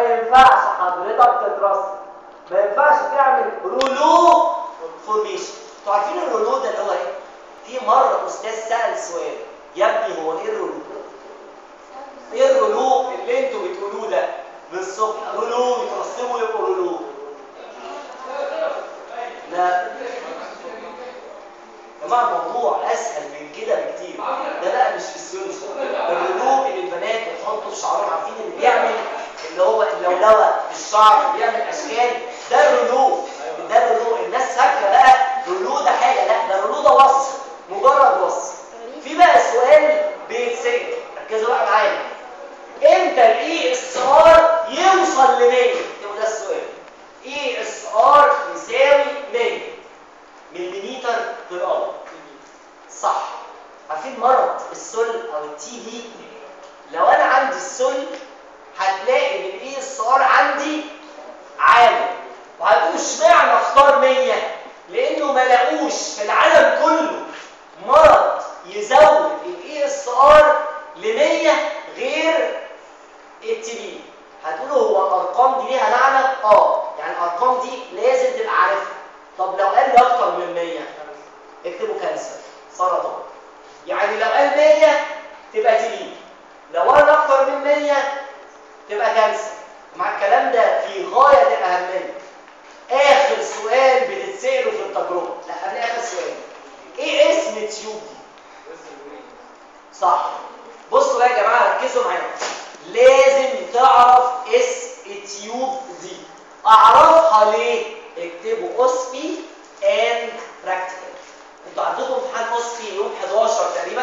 ينفعش حضرتك تترصد ما ينفعش تعمل رولو فورميشن انتوا عارفين الرولو ده اللي هو ايه في مره استاذ سال سؤال يا ابني هو ايه الرولو ايه الرولو اللي انتوا بتقولوه ده بالصبح رولو يترسموا يبقوا رولو لا يا جماعه الموضوع اسهل من كده بكتير ده بقى مش فيسيولوجي ده الرولو اللي البنات بتحطه في شعرهم عارفين اللي بيعمل اللي هو اللولوه في الشعر بيعمل اشكال ده الرولو ده الرولو الناس فاكره بقى رولو ده حاجه لا ده الرولو ده وصف مجرد وصف في بقى سؤال بيتسال ركزوا بقى معايا امتى الاي اس ار يوصل ل 100 هو ده السؤال اي اس ار يساوي 100 مليمتر بير اور صح عارفين مرض السل او التي بي لو انا عندي السل هتلاقي ان الاي اس ار عندي عالي وهتقول اشمعنى اختار 100 لانه ما لاقوش في العالم كله مرض يزود الاي اس ار ل 100 غير التي بي هتقولوا هو الارقام دي ليها معنى اه يعني الارقام دي لازم تبقى عارفها طب لو قال لي اكتر من 100 اكتبوا كانسر سرطان يعني لو قال 100 تبقى تي بي لو قال اكتر من 100 تبقى كانسر مع الكلام ده في غايه الاهميه اخر سؤال بتتساله في التجربه لا قبل اخر سؤال ايه اسم التيوب دي صح بصوا بقى يا جماعه ركزوا معايا لازم تعرف اسم التيوب دي اعرفها ليه اكتبوا اوسبي اند براكتيكال انتوا عندكم امتحان اوسبي يوم 11 تقريبا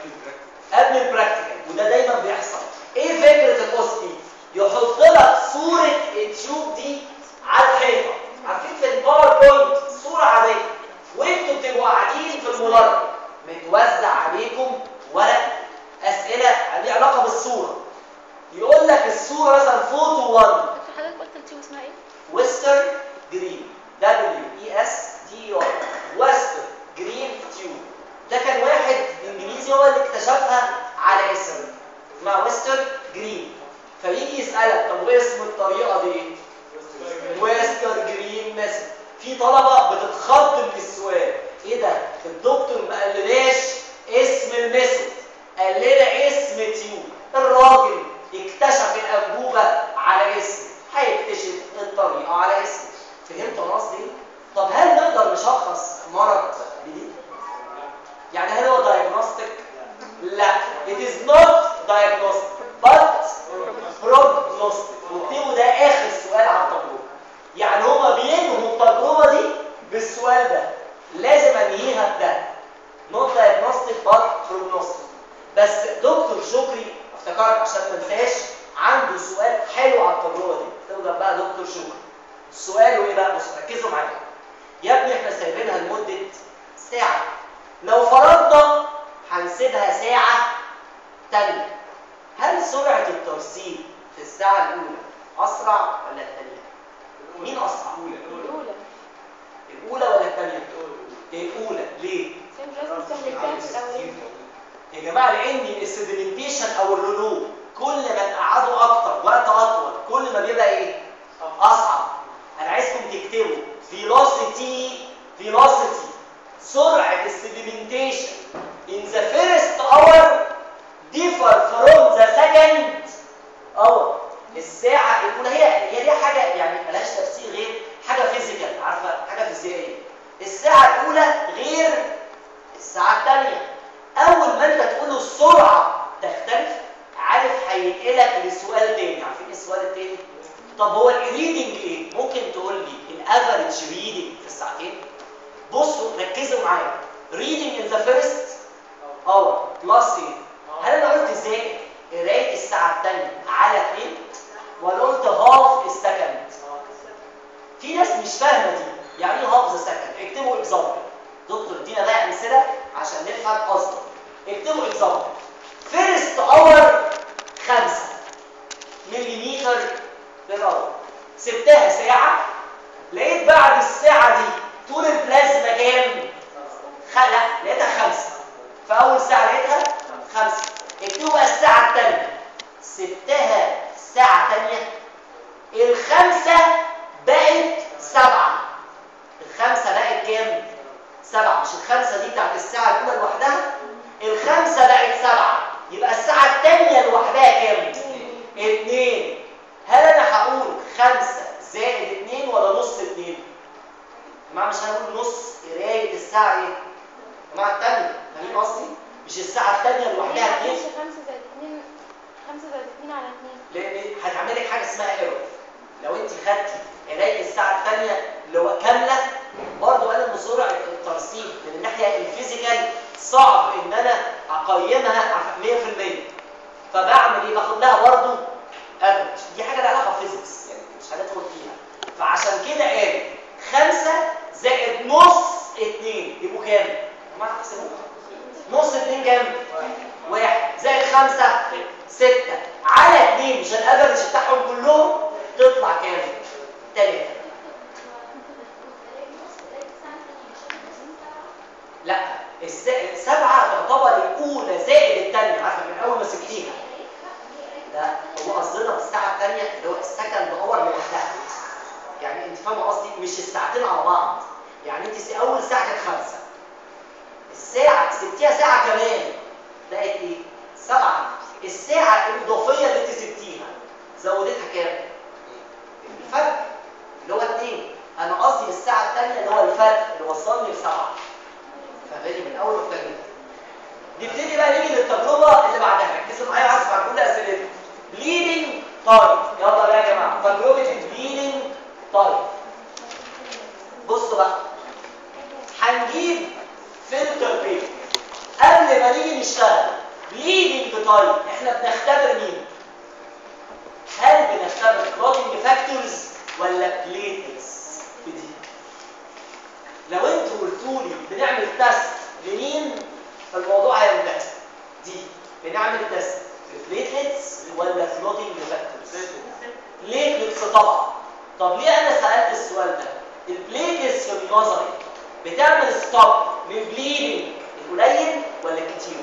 قبل البراكتيكال وده دايما بيحصل ايه فكره الاوسبي يحط لك صوره التيوب دي على الحيطه عارفين في الباوربوينت صوره عاديه وانتوا بتبقوا قاعدين في المدرج متوزع عليكم ورق اسئله ليها علاقه بالصوره يقول لك الصوره مثلا فوتو 1 حضرتك قلت التيوب اسمها ايه؟ ويسترن جرين دبليو اي اس تي ار ويسترن جرين تيوب ده كان واحد انجليزي هو اللي اكتشفها على اسم اسمها ويسترن جرين فيجي يسالك طب وايه اسم الطريقه دي ايه؟ ويسترن جرين ميثود في طلبه بتتخض من السؤال ايه ده الدكتور ما قالناش اسم الميثود قال لنا اسم تيوب الراجل اكتشف الانبوبه على اسم هيكتشف الطريقه على اسم فهمتوا انا قصدي ايه؟ طب هل نقدر نشخص مرض جديد؟ يعني هل هو diagnostic؟ لا it is not diagnostic but prognostic واكتبوا ده اخر سؤال على التجربه يعني هما بينهوا التجربه دي بالسؤال ده لازم انهيها بده not diagnostic but prognostic بس دكتور شكري افتكرت عشان ما انساش عنده سؤال حلو على التجربه دي تقدر بقى دكتور شكري سؤاله ايه بقى بصوا ركزوا معايا يا ابني احنا سايبينها لمده ساعه لو فرضنا هنسيبها ساعه تانية هل سرعه الترسيب في الساعه الاولى اسرع ولا الثانيه مين اسرع الاولى الاولى ولا الثانيه الاولى ليه بس هي مش لازم تستهلك في الاولاني يا جماعه لان السيدمنتيشن او الرنو كل ما نقعده اكتر وقت اطول كل ما بيبقى ايه اصعب انا عايزكم تكتبوا velocity velocity سرعه السيدمنتيشن in the first hour differ from the second hour الساعه الاولى هي هي دي حاجه يعني ملهاش تفسير غير حاجه فيزيكال عارفه حاجه فيزيائيه الساعه الاولى غير الساعه الثانيه اول ما انت تقول له السرعه تختلف عارف هينقلك لسؤال تاني عارفين إيه السؤال التاني طب هو الريدنج ايه ممكن تقول لي الافريج ريدنج في الساعتين بصوا ركزوا معايا reading in the first hour plus ايه هل انا قلت ازاي قرايه الساعه الثانيه على 2 ولا قلت هاف السكند في ناس مش فاهمه دي يعني ايه هاف ذا سكند اكتبوا اكزامبل دكتور ادينا بقى امثله عشان نفهم قصدك اكتبوا اكزامبل فيرست اور 5 مليمتر بالأور سبتها ساعة لقيت بعد الساعة دي طول البلازما كام؟ خ... لا لقيتها خمسة في أول ساعة لقيتها خمسة اكتبوا بقى الساعة التانية سبتها ساعة تانية الخمسة بقت سبعة الخمسة بقت كام؟ سبعة مش الخمسة دي بتاعت الساعة الأولى لوحدها الخمسة بقت سبعة يبقى الساعة الثانية لوحدها كام؟ اتنين هل أنا هقول خمسة زائد اتنين ولا نص اتنين؟ يا جماعة مش هنقول نص قراية الساعة ايه؟ يا جماعة الثانية فاهمين قصدي؟ مش الساعة الثانية لوحدها اتنين معلش خمسة زائد اتنين خمسة زائد اتنين على اتنين لان هتعمل لك حاجه اسمها ايرور لو انت خدتي قرايه الساعه الثانيه اللي هو كامله برضه انا من سرعه الترسيم من الناحيه الفيزيكال صعب ان انا اقيمها 100% فبعمل ايه باخد لها برضه افريج دي حاجه لها علاقه بفيزيكس يعني مش هندخل فيها فعشان كده قال خمسة زائد نص اتنين يبقوا كام؟ يا جماعه احسبوها نص اتنين كام؟ واحد زائد خمسة ستة على اتنين مش الافرج بتاعهم كلهم تطلع كام؟ تلاتة لا الس- السبعة تعتبر الأولى زائد الثانية عارفة من أول ما سبتيها لا هو قصدنا في الساعة الثانية اللي هو السكند اور لوحدها يعني أنت فاهمة قصدي مش الساعتين على بعض يعني أنت س- أول ساعة كانت خمسة الساعة سبتيها ساعة كمان بقت إيه؟ سبعة الساعة الإضافية اللي أنت سبتيها زودتها كام؟ الفرق اللي هو اتنين أنا قصدي بالساعة الثانية اللي هو الفرق اللي وصلني لسبعة فبالي من اول التجربه نبتدي بقى نيجي للتجربه اللي بعدها ركزوا معايا عايز على كل اسئلتكم بليدنج تايم يلا بقى يا جماعه تجربه البليدنج تايم بصوا بقى هنجيب فلتر بيبر قبل ما نيجي نشتغل بليدنج تايم احنا بنختبر مين هل بنختبر كلوتنج فاكتورز ولا بليتلز في دي لو انتوا قلتوا لي بنعمل تيست لمين الموضوع هينتهي دي بنعمل تيست للبليتلتس ولا فلوتنج فاكتورز بليتلتس طبعا طب ليه انا سالت السؤال ده البليتلتس في النظري بتعمل ستوب للبليدنج القليل ولا الكتير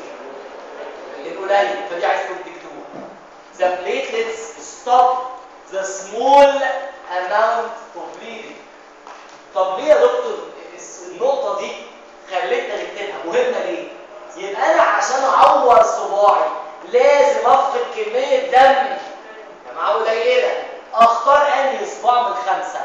القليل فدي عايزكم تكتبوها the platelets stop the small amount of bleeding طب ليه يا دكتور النقطة دي خلتنا نكتبها مهمة ليه؟ يبقى أنا عشان أعور صباعي لازم أفقد كمية دم يا جماعة قليلة أختار أنهي صباع من خمسة؟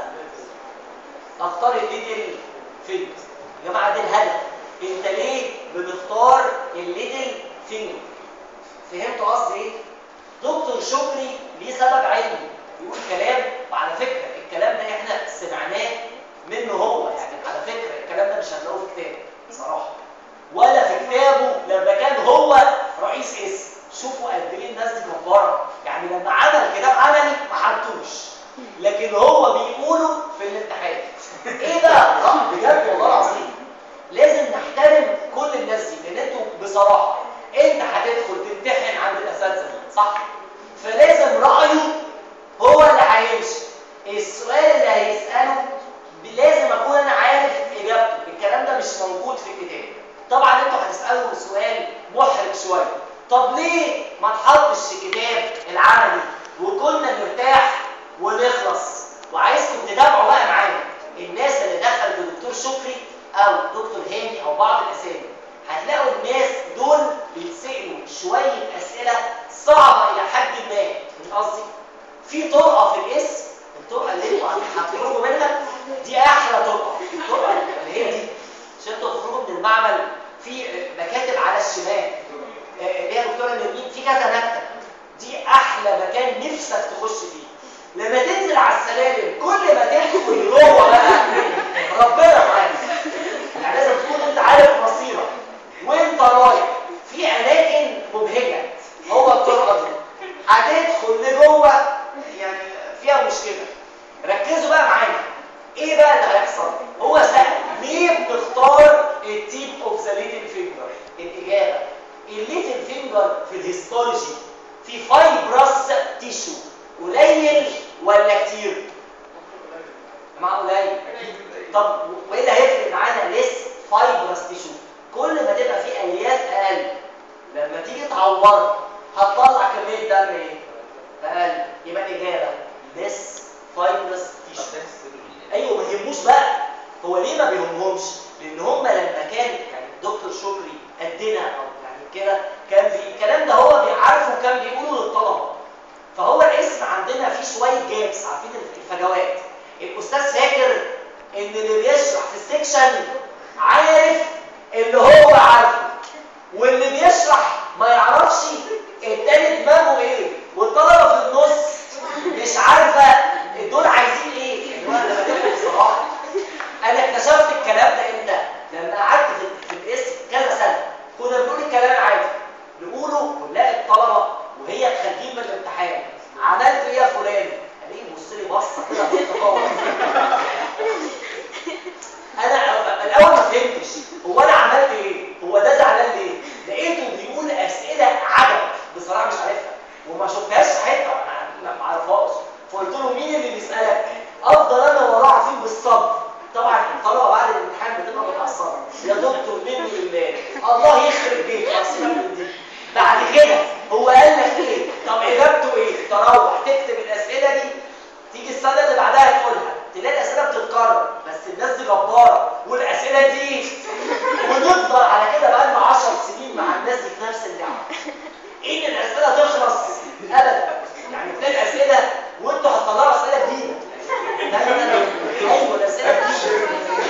أختار الليدل فينجر يا جماعة ده الهدف أنت ليه بنختار الليدل فينجر؟ فهمتوا قصدي إيه؟ دكتور شكري ليه سبب علمي يقول كلام وعلى فكرة الكلام ده احنا سمعناه منه هو يعني على فكرة الكلام ده مش هنلاقوه في كتاب صراحة ولا في كتابه لما كان هو رئيس اسم شوفوا قد ايه الناس دي جبارة يعني لما عمل كتاب عملي ما حطوش لكن هو بيقوله في الامتحان ايه ده؟ لا بجد والله العظيم لازم نحترم كل الناس دي لان انتوا بصراحة انت هتدخل تمتحن عند الاساتذه دي، صح؟ فلازم رأيه هو اللي هيمشي السؤال اللي هيسأله لازم اكون انا عارف اجابته الكلام ده مش موجود في الكتاب طبعا انتوا هتسالوا سؤال محرج شويه طب ليه ما تحطش في الكتاب العملي وكنا نرتاح ونخلص وعايزكم تتابعوا بقى معانا الناس اللي دخلت لدكتور شكري او دكتور هاني او بعض الاسامي هتلاقوا الناس دول بيتسالوا شويه اسئله صعبه الى حد ما من قصدي في طرقه في الاسم الطرقه اللي انتوا هتخرجوا منها دي احلى طرقه الطرقه اللي هي دي عشان انتوا تخرجوا من المعمل في مكاتب على الشمال آه، اللي هي دكتوره نرمين في كذا مكتب دي احلى مكان نفسك تخش فيه لما تنزل على السلالم كل ما تدخل جوه بقى ربنا معاك يعني لازم تكون انت عارف مصيرك وانت رايح في اماكن مبهجه هو الطرقه دي هتدخل لجوه يعني فيها مشكله ركزوا بقى معايا ايه بقى اللي هيحصل هو سأل ليه بنختار التيب اوف ذا ليتل فينجر الاجابه الليتل فينجر في الهيستولوجي في فايبرس تيشو قليل ولا كتير مع قليل طب وايه اللي هيفرق معانا ليس فايبرس تيشو كل ما تبقى فيه الياف اقل لما تيجي تعورها هتطلع كميه دم ايه اقل يبقى الاجابه ليس فايبرس تيشو ايوه ما يهموش بقى هو ليه ما بيهمهمش لان هم لما كان يعني الدكتور شكري قدنا او يعني كده كان بي الكلام ده هو بيعرفه وكان بيقوله للطلبه فهو الاسم عندنا فيه شويه جابس عارفين الفجوات الاستاذ فاكر ان اللي بيشرح في السكشن عارف اللي هو عارفه واللي بيشرح ما يعرفش التاني دماغه ايه والطلبه في النص مش عارفه دول عايزين ايه يعني انا بكلمك بصراحه انا اكتشفت الكلام ده امتى لما قعدت في, في الاسم كذا سنه كنا بنقول الكلام العادي نقوله ونلاقي الطلبه وهي خارجين من الامتحان عملت ايه يا فلان الاقيه يبص لي بصه كده في التطور انا الاول ما فهمتش هو انا عملت ايه هو ده زعلان ليه لقيته بيقول اسئله عجب بصراحه مش عارفها وما شفتهاش في حته انا ما اعرفهاش فقلت له مين اللي بيسالك افضل انا وراه عارفين بالصبر طبعا الطلبه بعد الامتحان بتبقى متعصبه يا دكتور مني لله الله يخرب بيك سيبك من دي بعد كده هو قال لك ايه طب اجابته ايه تروح تكتب الاسئله دي تيجي السنه اللي بعدها تقولها تلاقي الاسئله بتتكرر بس الناس دي جباره والاسئله دي ونفضل على كده بقى لنا 10 سنين مع الناس دي في نفس اللعبه ان الاسئله تخلص ابدا يعني تلاقي الاسئله وانتوا هتطلعوا اسئله جديده لا لا لا ايوه الاسئله جديده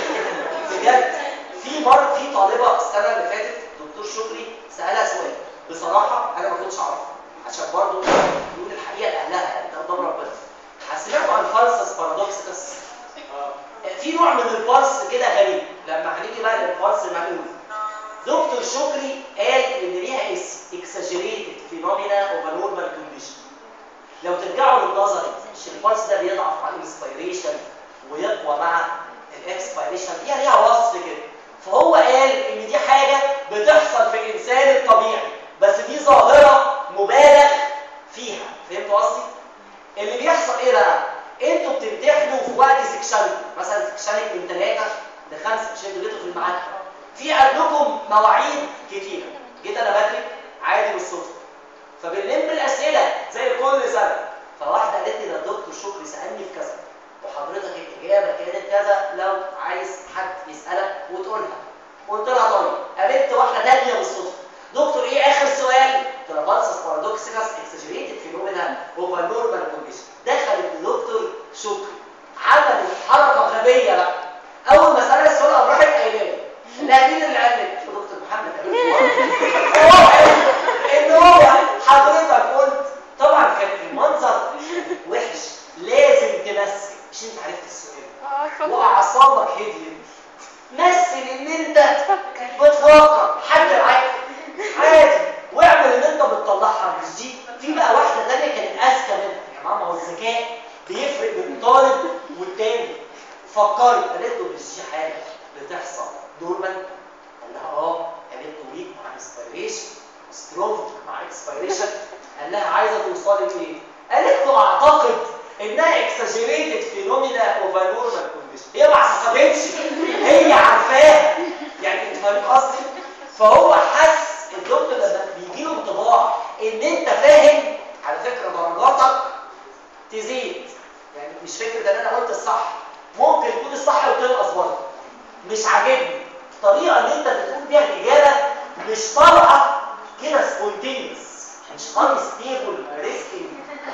بجد في مره في طالبه السنه اللي فاتت دكتور شكري سالها سؤال بصراحه انا ما كنتش اعرفه عشان برضه يقول الحقيقه لاهلها يعني ده قدام ربنا سمعتوا عن فالسس بارادوكسيكس في نوع من الفالس كده غريب لما هنيجي بقى للفالس المعقول دكتور شكري قال ان ليها اسم اكساجريتد فينومينا اوف نورمال كونديشن لو ترجعوا للنظري مش الفالس ده بيضعف مع الانسبيريشن ويقوى مع الاكسبيريشن ليها ليها وصف كده فهو قال ان دي حاجه بتحصل في الانسان الطبيعي بس دي ظاهره مبالغ فيها فهمتوا قصدي اللي بيحصل ايه بقى انتوا بتمتحنوا في وقت سكشنك مثلا سكشنك من 3 ل 5 مش انتوا جيتوا في الميعاد في عندكم مواعيد كتيره جيت انا بدري عادي بالصدفه فبنلم الاسئله زي كل سنه فواحده قالت لي ده الدكتور شكري سالني في كذا وحضرتك الاجابه كانت كذا لو عايز حد يسالك وتقولها قلت لها طيب قابلت واحده ثانيه بالصدفه دكتور ايه اخر سؤال؟ قلت لها بالسس بارادوكسيكس اكسجريتد فينومينا اوفر نورمال كونديشن دخلت الدكتور شكري عملت حركه غبيه بقى اول ما سالها السؤال قام راحت قايله لي لا مين اللي قال لك؟ دكتور محمد هو ان هو حضرتك قلت طبعا كان المنظر وحش لازم تمثل مش انت عرفت السؤال واعصابك هديت مثل ان انت بتفكر حد معاك عادي واعمل ان انت بتطلعها مش دي في بقى واحده ثانيه كانت اذكى منها يا جماعه ما هو الذكاء بيفرق بين الطالب والتاني فكرت قالت له مش دي حاجه بتحصل نورمال قال لها اه قالت له ويك مع انسبيريشن سترونج مع اكسبيريشن قال لها عايزه توصلي لايه؟ قالت له اعتقد انها اكسجريتد فينومينا اوف نورمال كونديشن هي ما اعتقدتش هي عارفاها يعني انت فاهم قصدي؟ فهو حس الدكتور لما بيجي له انطباع ان انت فاهم على فكره درجاتك تزيد يعني مش فكره ان انا قلت الصح ممكن تكون الصح وتنقص برضه مش عاجبني الطريقه اللي انت بتقول بيها الاجابه مش طالعه كده سبونتينيوس مش طالع ستيبل ريسكينج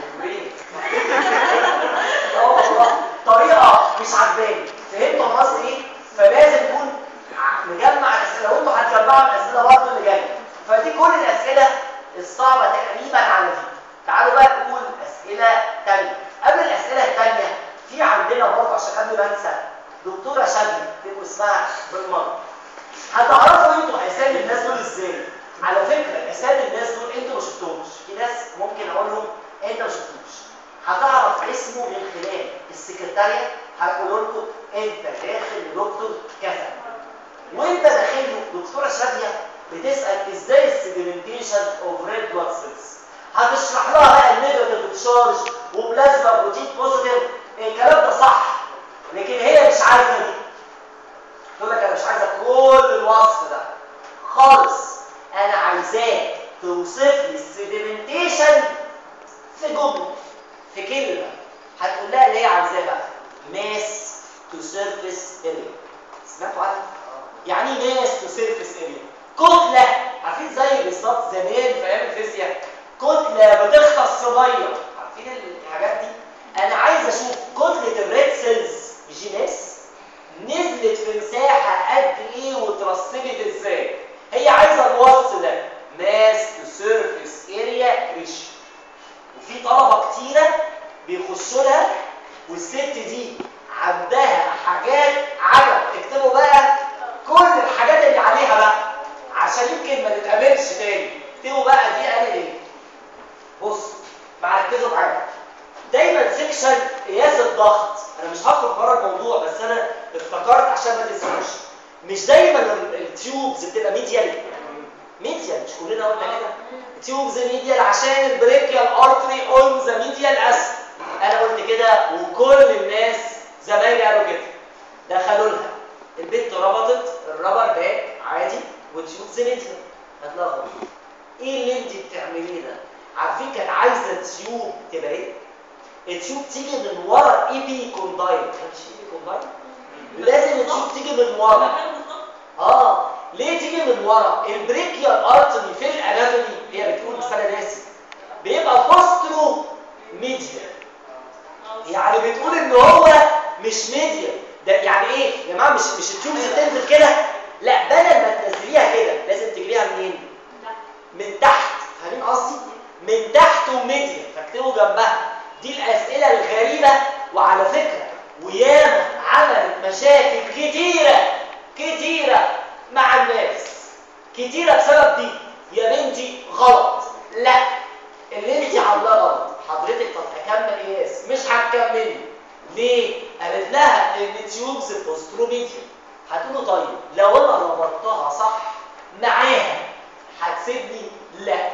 اه والله طريقه مش عجباني فهمتوا انا قصدي ايه؟ فلازم تكون مجمع الاسئله وانتوا هتجمعوا الاسئله برضه اللي جايه فدي كل الاسئله الصعبه تقريبا على دي تعالوا بقى نقول اسئله ثانيه قبل الاسئله الثانيه في عندنا برضه عشان قبل ما انسى دكتوره شاديه تبقوا اسمها بالمره هتعرفوا انتوا اسامي الناس دول ازاي على فكره اسامي الناس دول انتوا ما شفتوهمش في ناس ممكن اقول لهم انت ما شفتوش هتعرف اسمه من خلال السكرتاريه هيقولوا لكم انت داخل لدكتور كذا وانت داخل له دكتوره شاديه بتسال ازاي السيدمنتيشن اوف ريد بلاد سيلز هتشرح لها بقى النيجاتيف تشارج وبلازما بروتين بوزيتيف الكلام ده صح لكن هي مش عايزه دي تقول لك انا مش عايزه كل الوصف ده خالص انا عايزاك توصف لي السيدمنتيشن في جمله في كلمه هتقول لها اللي هي عايزاه بقى ماس تو سيرفيس اريا سمعتوا عنها؟ يعني ايه ماس تو سيرفيس اريا؟ كتله عارفين زي بالظبط زمان في ايام الفيزياء كتله بتختص ميه عارفين الحاجات دي؟ انا عايز اشوف كتله الريد سيلز مش دي ماس نزلت في مساحه قد ايه واترسبت ازاي؟ هي عايزه الوصف ده ماس تو سيرفيس اريا ريشيو وفي طلبه كتيره بيخشوا لها والست دي عندها حاجات عجب اكتبوا بقى كل الحاجات اللي عليها بقى عشان يمكن ما نتقابلش تاني اكتبوا بقى دي قال ايه بص مع ركزوا معايا دايما سيكشن قياس الضغط انا مش هخرج بره الموضوع بس انا افتكرت عشان ما تنسوش مش دايما ال- التيوبز بتبقى ميديال ميديال مش كلنا قلنا كده تيوبز ميديال عشان البريكيال ارتري اون ذا ميديال اسف انا قلت كده وكل الناس زمايلي قالوا كده دخلوا لها البنت ربطت الرابر باك عادي والتيوبز ميديال هتلخبط ايه اللي انت بتعمليه ده عارفين كانت عايزه تيوب تبقى ايه التيوب تيجي من ورا اي بي كوندايل مش اي بي كوندايل لازم التيوب تيجي من ورا اه ليه تيجي من ورا البريكيال ارتري في الاناتومي هي بتقول بس انا ناسي بيبقى بوسترو ميديا يعني بتقول ان هو مش ميديا ده يعني ايه يا جماعه مش مش التيوبز بتنزل كده لا بدل ما تنزليها كده لازم تجيبيها منين من تحت فاهمين قصدي من تحت وميديا فاكتبوا جنبها دي الاسئله الغريبه وعلى فكره وياما عملت مشاكل كتيره كتيره مع الناس كتيره بسبب دي يا بنتي غلط لا اللي انت عاملاه غلط حضرتك طب اكمل قياس مش هتكملي ليه قالت لها ان تيوبز بوستروميديا هتقولوا طيب لو انا ربطتها صح معاها هتسيبني لا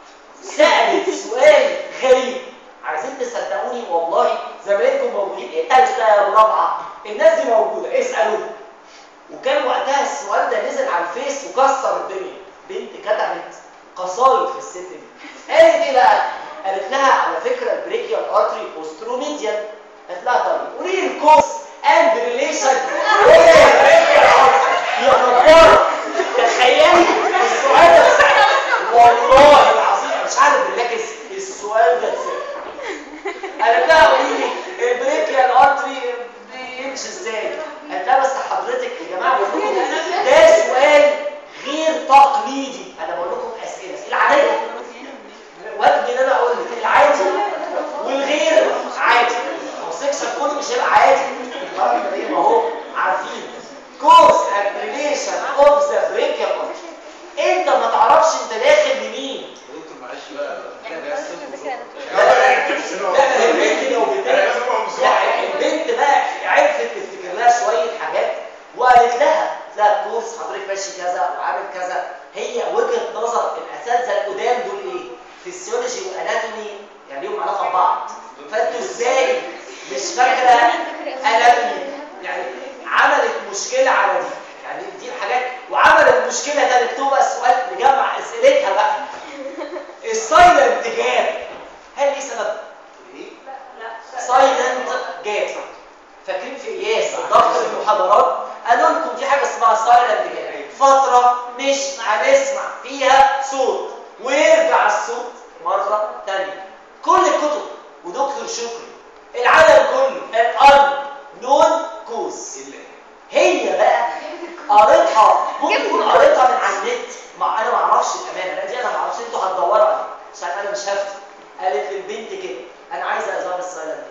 سألت سؤال غريب عايزين تصدقوني والله زمايلكم موجودين ايه تالتة ورابعة الناس دي موجودة اسألوها وكان وقتها السؤال ده نزل على الفيس وكسر الدنيا بنت كتبت قصايد في الست دي قالت ايه بقى؟ قالت لها على فكرة البريكيال ارتري بوستروميديال قالت لها طيب قولي لي الكوز اند ريليشن يا جبار تخيلي السؤال ده اتسأل. والله العظيم أنا مش عارف بالله السؤال ده اتسأل. قالت لها قولي لي البريكيال ارتري بيمشي ازاي؟ قالت لها بس حضرتك يا جماعه بقول لكم ده سؤال غير تقليدي انا بقول لكم اسئله العاديه واجبي ان انا اقول لك العادي والغير عادي هو سكشن كله مش هيبقى عادي الفرق ده ما هو عارفين كورس اند ريليشن اوف ذا بريكيال ارتري انت ما تعرفش انت داخل لمين دكتور معلش بقى ده لا البنت لو بتبقى لا البنت بقى عرفت تفتكر لها شويه حاجات وقالت لها لا كورس حضرتك ماشي كذا وعامل كذا هي وجهه نظر الاساتذه القدام دول ايه؟ فيسيولوجي واناتومي يعني ليهم علاقه ببعض فانتوا ازاي مش فاكره اناتومي يعني عملت مشكله على دي يعني دي الحاجات وعملت مشكله تانية اكتبوا بقى السؤال نجمع اسئلتها بقى السايلنت جاب هل ايه سبب؟ سايلنت جاب فاكرين في قياس ضغط المحاضرات قالوا لكم في حاجه اسمها سايلنت جاب فتره مش هنسمع فيها صوت ويرجع الصوت مره ثانيه كل الكتب ودكتور شكري العالم كله الان نون كوز هي بقى قريتها ممكن تكون قريتها من على النت ما انا ما اعرفش الامانه لا دي انا ما اعرفش انتوا هتدوروا عليها عشان انا مش هفتي قالت للبنت كده انا عايزه ازار السايلنت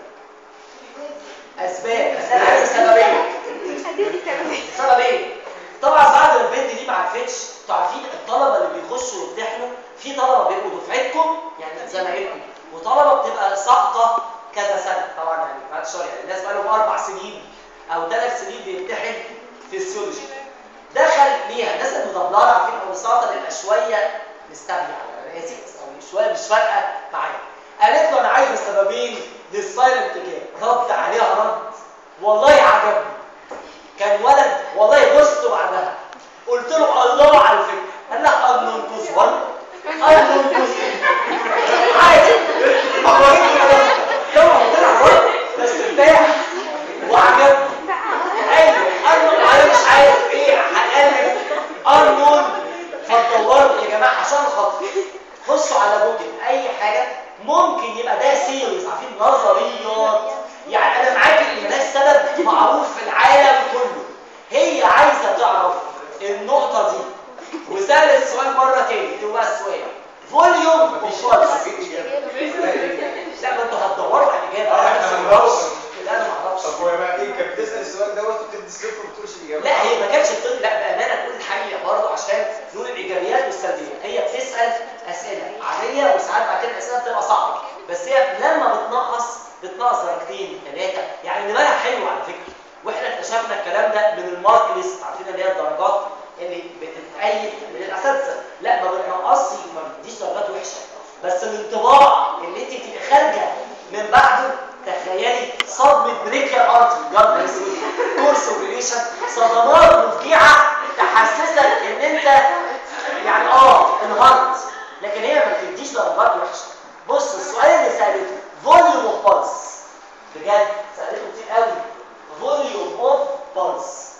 اسباب بس انا عايزه سببين سببين طبعا بعد ما البنت دي ما عرفتش انتوا عارفين الطلبه اللي بيخشوا يمتحنوا في طلبه بيبقوا دفعتكم يعني زمايلكم وطلبه بتبقى ساقطه كذا سنه طبعا يعني بعد شهر يعني الناس بقى لهم اربع سنين او ثلاث سنين بيمتحن فيسيولوجي دخل ليها الناس المدبلره عارفين او الساقطه بيبقى شويه مستبيع انا اسف او شويه مش فارقه معايا قالت له انا عايزه سببين للسايلنت جاب رد عليها رد والله عجبني كان ولد والله بصت بعدها قلت له الله على الفكره قال لها امنون كوز 1 امنون كوز 2 عادي طبعا طلع رد ممكن يبقى ده سيريز عارفين نظريات يعني انا معاك ان ده السبب معروف في العالم كله هي عايزه تعرف النقطه دي وسالت السؤال مره تاني تبقى السؤال فوليوم اوف فولس لا ما انتوا هتدوروا على الاجابه آه، انا إحنا بس ما نعرفش. لا انا ما اعرفش طب هو بقى ايه كانت بتسال السؤال دوت وبتدي صفر وما بتقولش الاجابه لا هي ما كانتش بتقول لا بامانه تقول الحقيقه برضه عشان نقول الايجابيات والسلبيات هي بتسال اسئله عاديه وساعات بعد كده الاسئله بتبقى صعبه بس هي لما بتنقص بتنقص درجتين ثلاثه يعني دماغها حلو على فكره واحنا اكتشفنا الكلام ده من المارك ليست عارفين اللي هي الدرجات اللي بتتأيد من الاساتذه لا ما بتنقصش ما بتديش درجات وحشه بس الانطباع اللي انت بتبقي خارجه من بعده تخيلي صدمه بريكيا ارتري جارد اسود كورس ريليشن صدمات مفجعه تحسسك ان انت يعني اه انهارت لكن هي ما بتديش درجات وحشه بص السؤال اللي سالته فوليوم اوف بالس بجد سالته كتير قوي فوليوم اوف بالس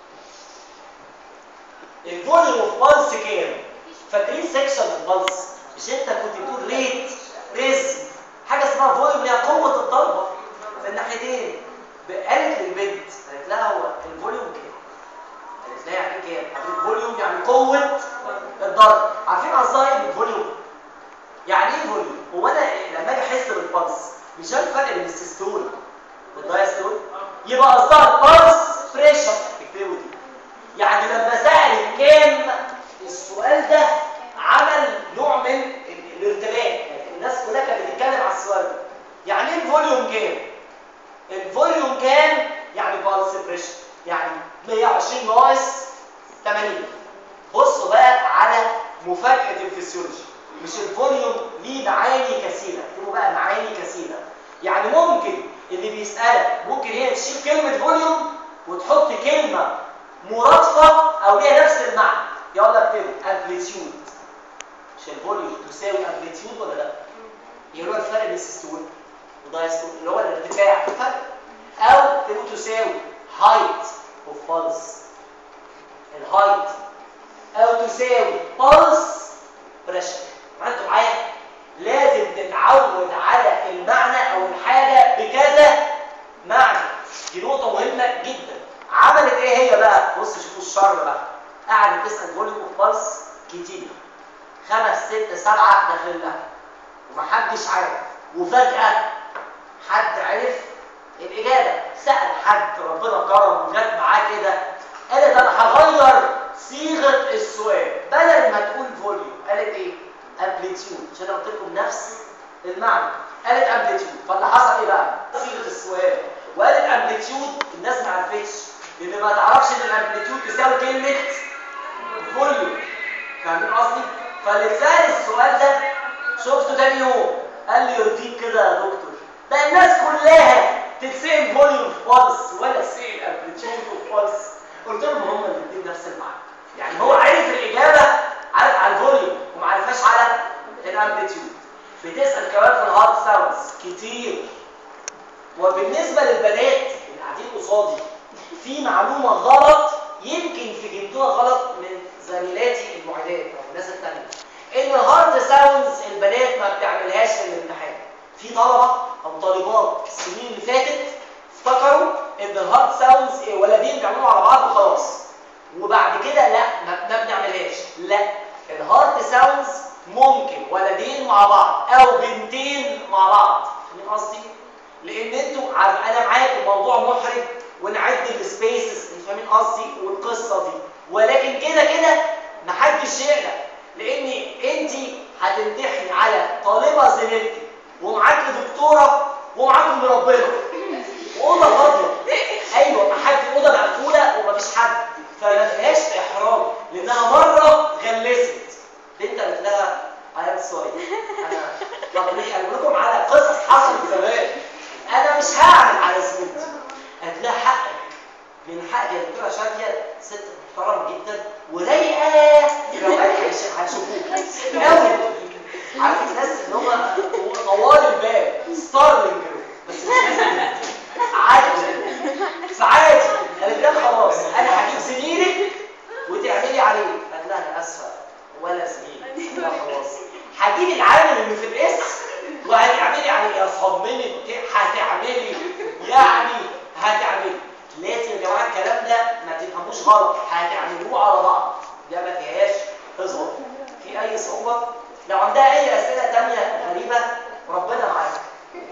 الفوليوم اوف بالس كام فاكرين سيكشن البلس مش انت كنت بتقول ريت ريزم حاجه اسمها فوليوم اللي هي قوه الضربه في الناحيتين قالت للبنت قالت لها هو الفوليوم كام قالت لها يعني ايه كام عارفين الفوليوم يعني قوه الضرب عارفين قصدها ايه بالفوليوم يعني ايه فوليوم هو انا لما اجي احس بالبلس مش عارف الفرق بين السيستول والدايستول يبقى قصدها البلس بريشر اكتبوا دي يعني لما سأل كام السؤال ده عمل نوع من ال- الارتباك يعني الناس كلها كانت بتتكلم على السؤال ده يعني ايه الفوليوم كام الفوليوم كام يعني بالس بريشر يعني 120 ناقص 80 بصوا بقى على مفاجأة الفسيولوجي مش الفوليوم ليه معاني كثيرة اكتبوا بقى معاني كثيرة يعني ممكن اللي بيسألك ممكن هي تشيل كلمة فوليوم وتحط كلمة مرادفة أو ليها نفس المعنى يلا اكتبوا امبليتيود مش الفوليوم تساوي امبليتيود ولا لا؟ يبقى هو الفرق بين السيستول والدايستول اللي هو الارتفاع الفرق أو تبقوا تساوي هايت اوف بالس الهايت أو تساوي بالس بريشر انتوا معايا لازم تتعود على المعنى او الحاجه بكذا معنى دي نقطه مهمه جدا عملت ايه هي بقى بص شوفوا الشر بقى قعدت تسال فوليوم اوف بالس كتير خمس ست سبعه داخل لها ومحدش عارف وفجاه حد عرف الاجابه سال حد ربنا كرم وجت معاه كده قالت انا هغير صيغه السؤال بدل ما تقول فوليوم قالت ايه امبليتيود عشان أنا قلت لكم نفس المعنى قالت امبليتيود فاللي حصل ايه بقى صيغه السؤال وقالت امبليتيود الناس ما عرفتش لان ما تعرفش ان الامبليتيود تساوي كلمه فوليوم فاهمين قصدي فاللي اتسال السؤال ده شفته تاني يوم قال لي يرضيك كده يا دكتور ده الناس كلها تتسال فوليوم بالس ولا تسال امبليتيود بالس قلت لهم هم الاثنين نفس المعنى يعني هو عرف الاجابه عارف على الفوليوم وما عرفهاش على الامبليتيود بتسال كمان في الهارت ساوندز كتير وبالنسبه للبنات اللي قاعدين قصادي في معلومه غلط يمكن فهمتوها غلط من زميلاتي المعيدات او الناس التانيه ان الهارت ساوندز البنات ما بتعملهاش في الامتحان في طلبه او طالبات السنين اللي فاتت افتكروا ان الهارت ساوندز إيه ولدين بيعملوا على بعض وخلاص وبعد كده لا ما ما بنعملهاش لا الهارت ساوندز ممكن ولدين مع بعض او بنتين مع بعض فاهمين قصدي لان انتوا عارف انا معاك الموضوع محرج ونعد السبيسز فاهمين قصدي والقصه دي ولكن كده كده محدش يقلق لان انت هتمتحني على طالبه زميلتك ومعاك دكتوره ومعاك مربيه واوضه فاضيه ايوه حد اوضه مقفوله ومفيش حد فما فيهاش احراج لانها مره غلست بنت قالت لها انا سوري انا طب ليه اقول لكم على قصص حصلت زمان انا مش هعمل على زميلتي قالت لها حقك من حق يا دكتوره شاديه ست محترمه جدا ورايقه لو قال هتشوفوه قوي عارف الناس اللي هم طوال الباب ستارلينج بس مش لازم عادي فعادي قالت لها خلاص انا هجيب زميلك وتعملي عليه قالت لها انا اسفه ولا زميل قالت لها خلاص هجيب العامل اللي في الاس وهتعملي يعني يا صممت هتعملي يعني هتعملي لازم يا جماعه الكلام ده ما تفهموش غلط هتعملوه على بعض ده ما فيهاش هزار في اي صعوبه لو عندها اي اسئله تانية غريبه ربنا معاك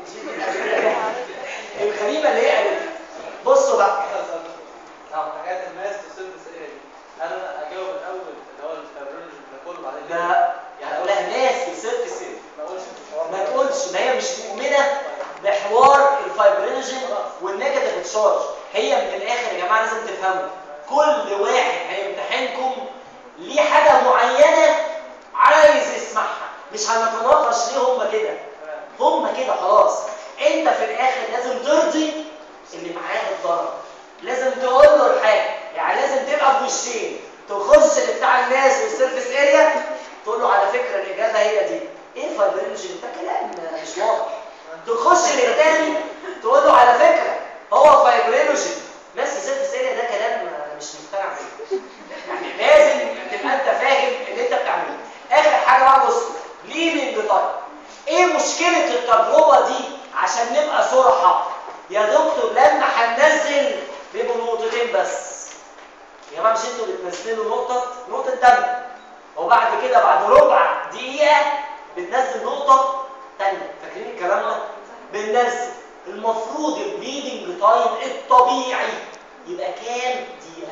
الغريبه اللي هي قالت بصوا بقى آه. حاجات الماس وصلت السرية دي هل انا اجاوب الاول اللي هو الفيبرولوجي ده كله بعدين لا يعني اقول لها ناس في ست سن ما اقولش في الحوار ما تقولش ما هي مش مؤمنه بحوار الفايبرينوجين والنيجاتيف تشارج هي من الاخر يا جماعه لازم تفهموا كل واحد هيمتحنكم ليه حاجه معينه عايز يسمعها مش هنتناقش ليه هم كده هم كده خلاص انت في الاخر لازم ترضي اللي معاه الضرر لازم تقول له الحاجه يعني لازم تبقى بوشين تخش لبتاع الناس والسيرفيس اريا تقول له على فكره الاجابه هي دي ايه فايبرينوجين ده كلام مش واضح تخش للتاني تقول له على فكره هو فايبرينوجين بس سيرفيس اريا ده كلام انا مش مقتنع بيه يعني لازم تبقى انت فاهم اللي انت بتعمله اخر حاجه بقى بص ليدنج تايم ايه مشكله التجربه دي عشان نبقى صراحه يا دكتور لما هننزل بيبقوا نقطتين بس يا جماعه مش انتوا بتنزلوا نقطه نقطه دم وبعد كده بعد ربع دقيقه بتنزل نقطه تانية فاكرين الكلام ده بننزل المفروض البليدنج تايم الطبيعي يبقى كام دقيقه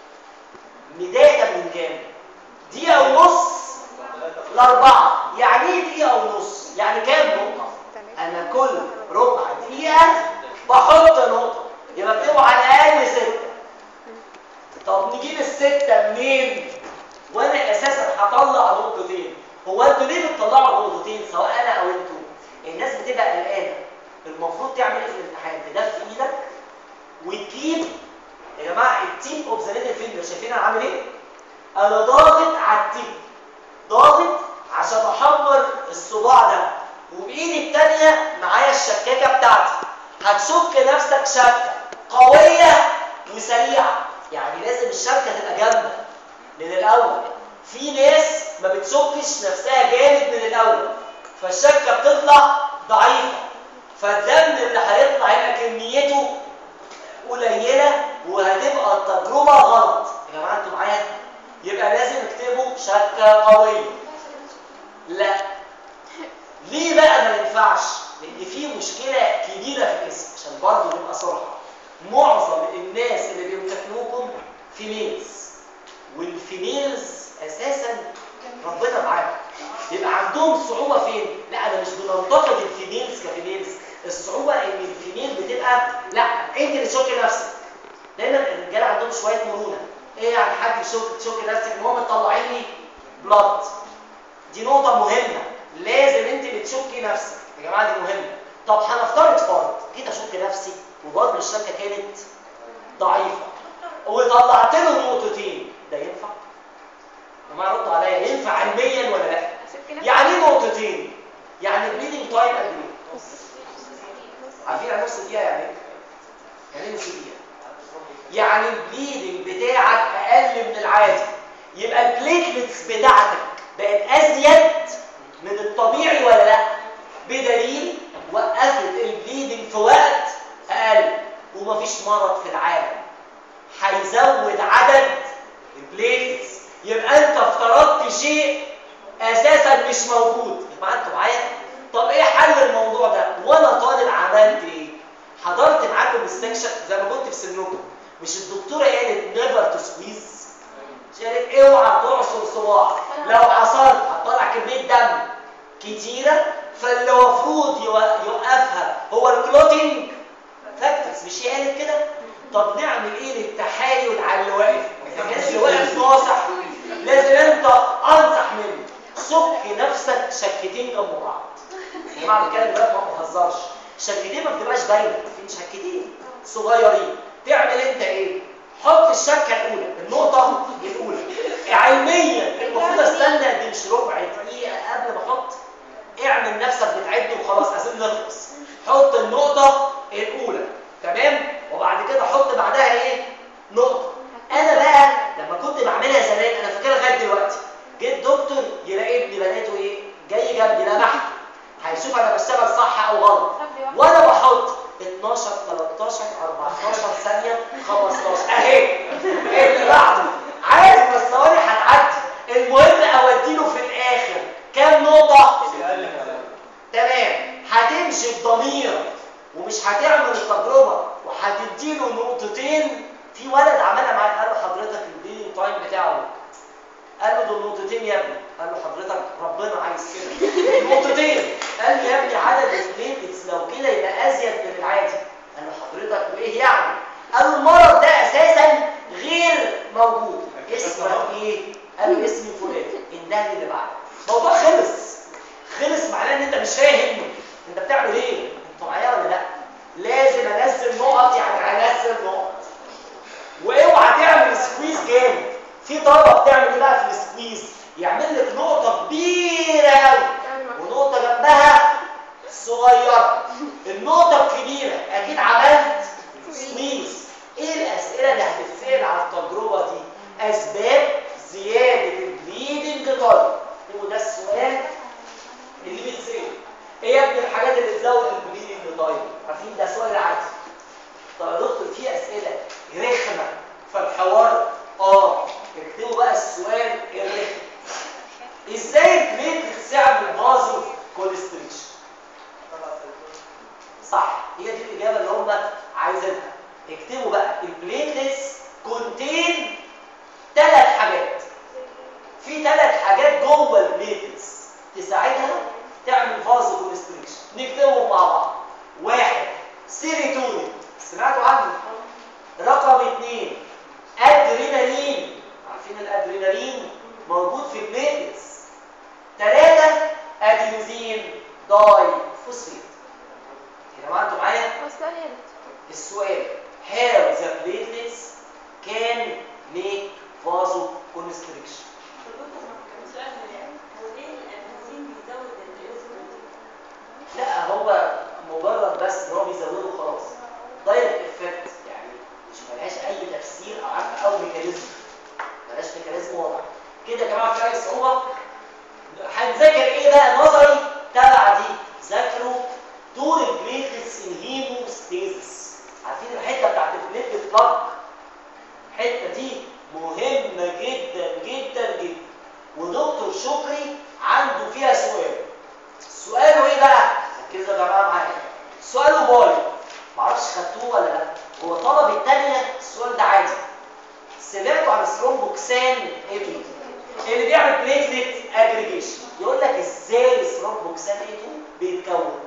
بدايه من كام دقيقه ونص لاربعه يعني ايه دقيقه ونص يعني كام نقطه انا كل ربع دقيقه بحط نقطه يبقى بتبقوا على الاقل سته طب نجيب السته منين وانا اساسا هطلع نقطتين هو انتوا ليه بتطلعوا نقطتين سواء انا او انتوا الناس بتبقى قلقانه المفروض تعمل ايه في الامتحان تدفي ايدك وتجيب يا جماعه التيب اوف ذا ليتل فينجر شايفين انا عامل ايه انا ضاغط على التيب ضاغط عشان احمر الصباع ده وبايدي التانية معايا الشكاكه بتاعتي هتشك نفسك شكه قويه وسريعه يعني لازم الشبكه تبقى جامده من الاول في ناس ما بتشكش نفسها جامد من الاول فالشبكه بتطلع ضعيفه فالدم اللي هيطلع هيبقى كميته قليله وهتبقى التجربه غلط يا جماعه انتوا معايا يبقى لازم اكتبوا شبكه قويه لا ليه بقى ما ينفعش لان في مشكله كبيره في الاسم عشان برضه نبقى صراحه معظم الناس اللي بيمتحنوكم فيميلز والفيميلز اساسا ربنا معاهم يبقى عندهم صعوبه فين لا انا مش بننتقد الفيميلز كفيميلز الصعوبه ان الفيميل بتبقى لا انت اللي تشكي نفسك دايما الرجاله عندهم شويه مرونه ايه يعني حد يشك تشك نفسك المهم تطلعي لي بلاد دي نقطه مهمه لازم انت اللي تشكي نفسك يا جماعه دي مهمه طب هنفترض فرض جيت اشك نفسي وبرضه الشكه كانت ضعيفه وطلعت له نقطتين ده ينفع؟ يا جماعه ردوا عليا ينفع علميا ولا لا؟ يعني ايه نقطتين؟ يعني البليدنج تايم قد ايه؟ عارفين يعني نص دقيقه يعني ايه؟ يعني ايه نص دقيقه؟ يعني البليدنج بتاعك اقل من العادي يبقى البليتلتس بتاعتك بقت ازيد من الطبيعي ولا لا؟ بدليل وقفت البليدنج في وقت اقل ومفيش مرض في العالم هيزود عدد البليتلتس يبقى انت افترضت شيء اساسا مش موجود يبقى انتوا معايا طب ايه حل الموضوع ده وانا طالب عملت ايه حضرت معاكم السكشن زي ما كنت في سنكم مش الدكتوره قالت نيفر تو سكويز قالت اوعى تعصر صباع لو عصرت هتطلع كميه دم كتيره فاللي المفروض يوقفها هو الكلوتينج فاكتورز مش هي قالت كده طب نعمل ايه للتحايل على اللي واقف الناس اللي واقف ناصح لازم انت انصح منه صك نفسك شكتين جنب بعض يا جماعه بتكلم دلوقتي ما بهزرش شكتين ما بتبقاش باينه في شكتين صغيرين تعمل انت ايه حط الشكه الاولى النقطه الاولى علميا المفروض استنى دي مش ربع دقيقه قبل ما احط اعمل نفسك بتعد وخلاص عايزين نخلص حط النقطه الاولى تمام وبعد كده حط بعدها ايه نقطه انا بقى لما كنت بعملها زمان انا فاكرها لغايه دلوقتي جيت دكتور يلاقي ابني بناته ايه جاي جنبي لمحته هيشوف انا بشتغل صح او او غلط طب دي واحدة. وانا بحط 12 13 14 ثانيه 15 اهي اللي بعده عادي بس ثواني هتعدي المهم اوديله في الاخر كام نقطه تمام هتمشي بضمير ومش هتعمل التجربه وهتديله نقطتين في ولد عملها معايا قال له حضرتك البيلينج تايم بتاعه قال له دول نقطتين يا ابني قال له حضرتك ربنا عايز كده نقطتين قال لي يا ابني عدد البليتس لو كده يبقى ازيد من العادي قال له حضرتك وايه يعني قال له المرض ده اساسا غير موجود اسمك ايه قال له اسمي فلان النهي اللي بعده الموضوع خلص خلص معناه ان انت مش فاهم انت بتعمل ايه انتوا معايا ولا لا لازم انزل نقط يعني هنزل نقط واوعى تعمل سكويز جامد في طلبه بتعمل ايه بقى في السكويز يعمل لك نقطه كبيره قوي ونقطه جنبها صغيره النقطه الكبيره اكيد عملت سكويز ايه الاسئله اللي هتتسال على التجربه دي اسباب زياده البليدنج تايم هو ده السؤال اللي بيتسال ايه يا ابني الحاجات اللي تزود البليدنج تايم عارفين ده سؤال عادي طب يا دكتور في اسئله رخمه فالحوار اه اكتبوا بقى السؤال الرخم ازاي البليت بتساعد الفازو كوليستريشن صح هي دي الاجابه اللي هم عايزينها اكتبوا بقى البليتلتس كونتين ثلاث حاجات في ثلاث حاجات جوه البليتلتس تساعدها تعمل فازو كونستريكشن نكتبهم مع بعض واحد سيريتونين سمعتوا عنه رقم اثنين ادرينالين عارفين الادرينالين موجود في البليتلتس ثلاثة ادينوزين داي فوسفيت يا جماعه انتوا معايا هو السؤال ايه ده؟ السؤال how the platelets can make vasoconstriction لا هو مجرد بس ان هو بيزوده خلاص دايركت افكت يعني مش ملهاش اي تفسير او عارف او ميكانيزم ملهاش ميكانيزم واضح كده يا جماعه في اي صعوبه هنذاكر ايه بقى نظري تبع دي ذاكروا دور البليتلتس ان هيموستاسيس عارفين الحته بتاعت البليتلت بلاج الحته دي مهمه جدا جدا جدا ودكتور شكري عنده فيها سؤال سؤاله ايه بقى ركزوا يا جماعه معايا سؤاله باي معرفش خدتوه ولا لا هو طلب الثانيه السؤال ده عادي سمعتوا عن الثرومبوكسان ابني اللي بيعمل بليتلت اجريجيشن يقول لك ازاي الثرومبوكسان ابني بيتكون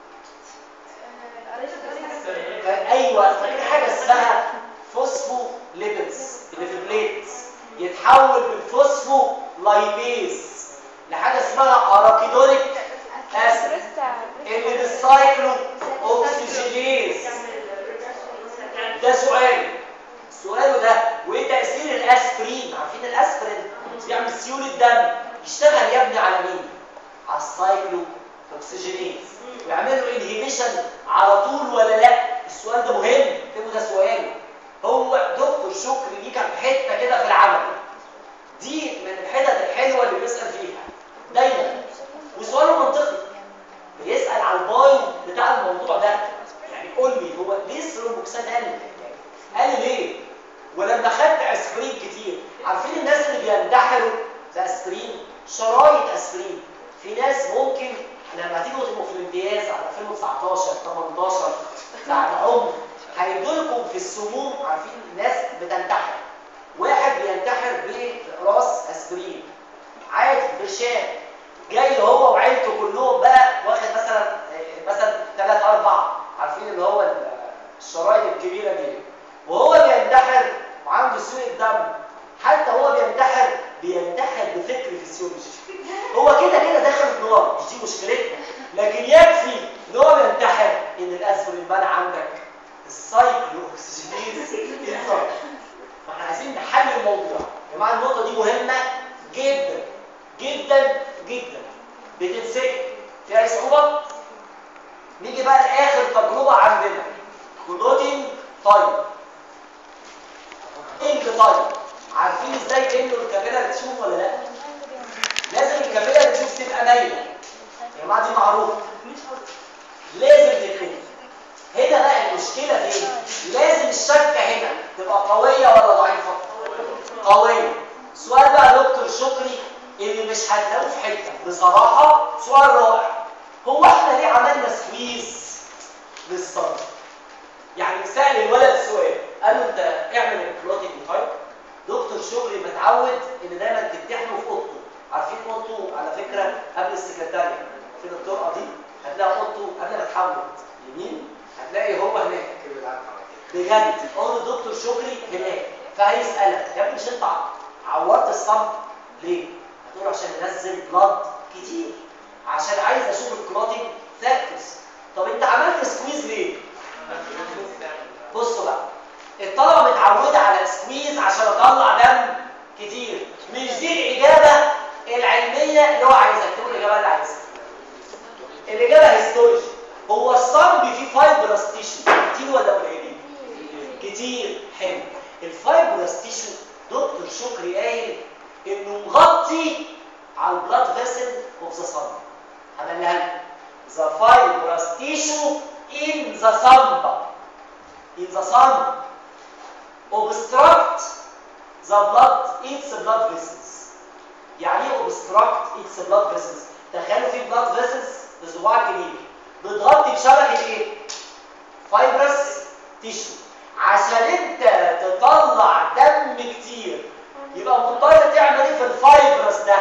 ايوه فاكر حاجه اسمها فوسفو ليبيدز اللي في البليتس يتحول من فوسفو لايبيز لحاجه اسمها اراكيدونيك اسيد اللي بالسايكلو اوكسجينيز ده سؤال سؤاله ده وايه تاثير الاسبرين عارفين الاسبرين بيعمل سيوله دم يشتغل يا ابني على مين على السايكلو اوكسجينيز ويعمل له انهيبيشن على طول ولا لا السؤال ده مهم اكتبوا ده سؤال هو دكتور شكري دي كانت حته كده في العمل دي من الحتت الحلوه اللي بيسال فيها دايما وسؤاله منطقي بيسال على البايو بتاع الموضوع ده يعني قول لي هو ليه الثرومبوكسان قل قال ليه ولما خدت اسبرين كتير عارفين الناس اللي بينتحروا باسبرين شرايط اسبرين في ناس ممكن لما هتيجوا تبقوا في الامتياز على 2019 18 بعد عمر هيدوا لكم في السموم عارفين الناس بتنتحر واحد بينتحر براس اسبرين عادي برشام جاي هو وعيلته كلهم بقى واخد مثلا مثلا ثلاث اربع عارفين اللي هو الشرايط الكبيره دي وهو بينتحر وعنده سوء دم حتى هو بينتحر بينتحر بفكر فيسيولوجي هو كده كده داخل النار مش دي مشكلتنا لكن يكفي ان هو بينتحر ان الاسبرين بان عندك السايكلو اوكسجينيز انزل فاحنا عايزين نحل الموضوع يا جماعه النقطه دي مهمه جدا جدا جدا بتتسجل في اي صعوبه نيجي بقى لاخر تجربه عندنا كلودين تايم انك تايم عارفين ازاي تملوا الكاميرا تشوف ولا لا لازم الكاميرا تشوف تبقى مايله يا جماعه دي معروفه ليه تبقى قويه ولا ضعيفه قويه سؤال بقى دكتور شكري اللي مش هتلاقوه في حته بصراحه سؤال رائع هو احنا ليه عملنا سكويز للصدر يعني سأل الولد سؤال قال له انت اعمل الكلوتيك فايت دكتور شكري متعود ان دايما تمتحنه في اوضته عارفين اوضته على فكره قبل السكرتاريه في الطرقه دي هتلاقي اوضته قبل ما تحول يمين هتلاقي هو هناك بجد قول له دكتور شكري هناك فهيسالك يا ابني مش انت عورت الصمت ليه؟ هتقول له عشان ينزل بلاد كتير عشان عايز اشوف الكلوتيك فاكتورز طب انت عملت سكويز ليه؟ بصوا بقى الطلبه متعوده على سكويز عشان اطلع دم كتير مش دي الاجابه العلميه اللي هو عايزها اكتبوا الاجابه اللي عايزها الاجابه هيستولوجي هو الصلب فيه فايبرس تيشو كتير ولا قليلين كتير حلو الفايبرس تيشو دكتور شكري قايل انه مغطي على البلاد فيسل اوف ذا صلب هبلها لكم the fibrous tissue in the samba in the sun obstruct the blood its blood vessels يعني ايه obstruct its blood vessels تخيلوا في blood vessels بصباع كبير بتغطي بشبكه ايه fibrous tissue عشان انت تطلع دم كتير يبقى مضطر تعمل ايه في الفايبرس ده